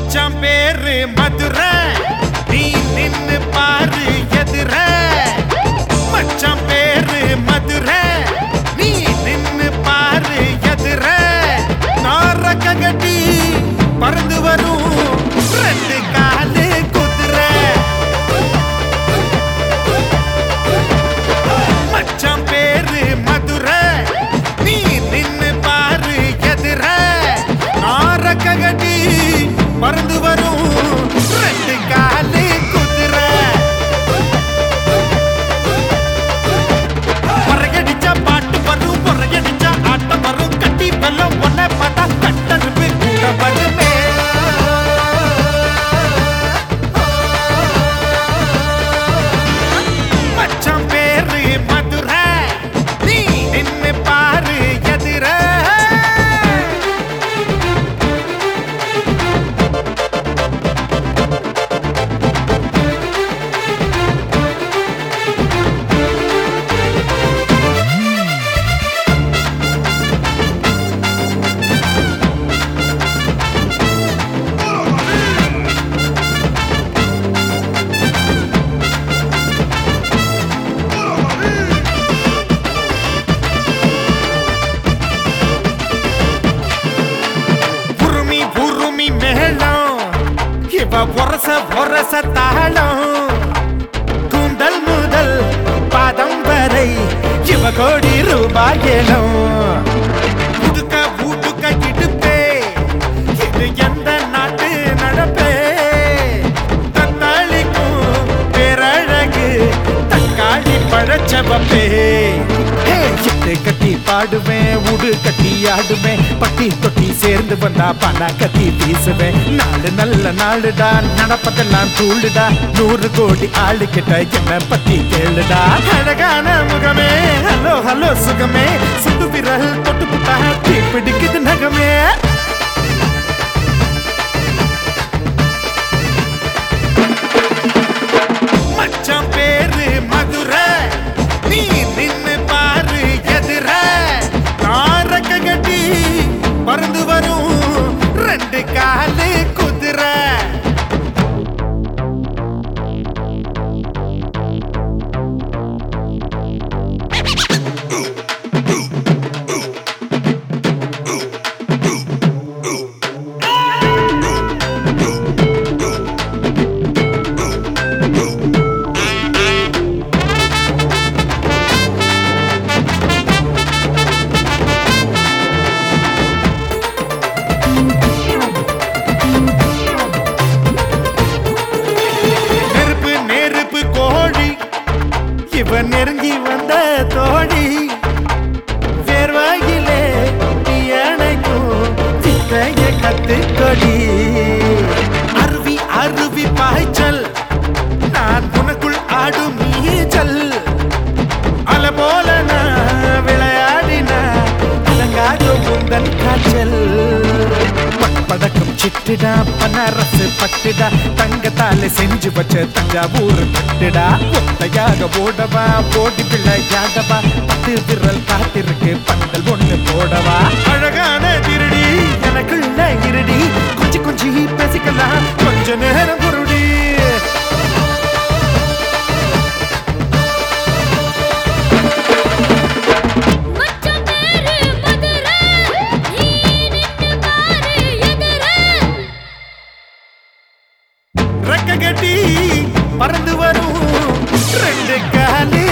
மச்சான் பேரு மதுரை நீ நின்னு பாரு எதிர மச்சான் பேரு மதுரை நீ நின்னு பாரு எதிர நாரக்க கட்டி பறந்து வரும் ரெண்டு காலு குதிரை மச்சான் பேரு மதுரை நீ நின்னு பாரு எதிர நாரக்க கட்டி பறந்து வரும் ரெண்டு காலு குதிரை பொறையடிச்சா பாட்டு வரும் பொறையடிச்சா ஆட்டம் வரும் கட்டி வெல்லம் ஒன்ன பார்த்தா கட்டருப்பு கூட வருமே மச்சான் பேரு மதுரை நீ நின்னு பாரு எதிர புருமி புருமி மேளம் இவ பொரச பொரச தாளம் கூந்தல் முதல் பாதம் வரை இவ கோடி ரூபாய் ஏலம் புதுக்க பூட்டுக்க இடுப்பே இது எந்த நாட்டு நடப்பே தத்தாளிக்கும் பேரழகு தக்காளி பழச்சவப்பே எட்டு கட்டி பாடுவேன் உடு கட்டி ஆடுவேன் பட்டி தொட்டி சேர்ந்து வந்தா பண கட்டி வீசுவேன் நாலு நல்ல நாளுடா நடப்பதெல்லாம் தூளுடா நூறு கோடி ஆளு கிட்ட என்ன பத்தி கேளுடா அழகான முகமே ஹலோ ஹலோ சுகமே சுண்டு விரல் தொட்டு புட்டா தீ பிடிக்குது நகமே மச்சான் பேரு மதுரை நீ நின்னு பாரு எதிர நாரக்க கட்டி பறந்து வரும் ரெண்டு காலு குதிரை நெருப்பு நெருப்பு கோழி இவன் நெருங்கி வந்த தோழி வேர்வாயிலே அணைக்கும் சித்தைய கத்துக்கொடி அருவி அருவி பாய்ச்சல் நான் உனக்குள் ஆடும் நீச்சல் அல போல நான் விளையாடின அலங்காதோ முந்தன் காய்ச்சல் படக்கும் சிட்டுடா பனரசு பட்டுடா தங்கத்தால செஞ்சு வச்ச தஞ்சாவூர் பட்டுடா ஒத்தையாக ஓடவா போடி பிள்ளையாடவா பத்து விரல் காத்திருக்கு பந்தல் ஒண்ணு போடவா அழகான திருடி எனக்குள்ள இருடி கொஞ்சம் கொஞ்சி பேசிக்கலாம் கொஞ்ச நேரம் குருடி மச்சான் பேரு மதுரை நீ நின்னு பாரு எதிர ரெக்க கட்டி பறந்து வரும் ரெண்டு காலி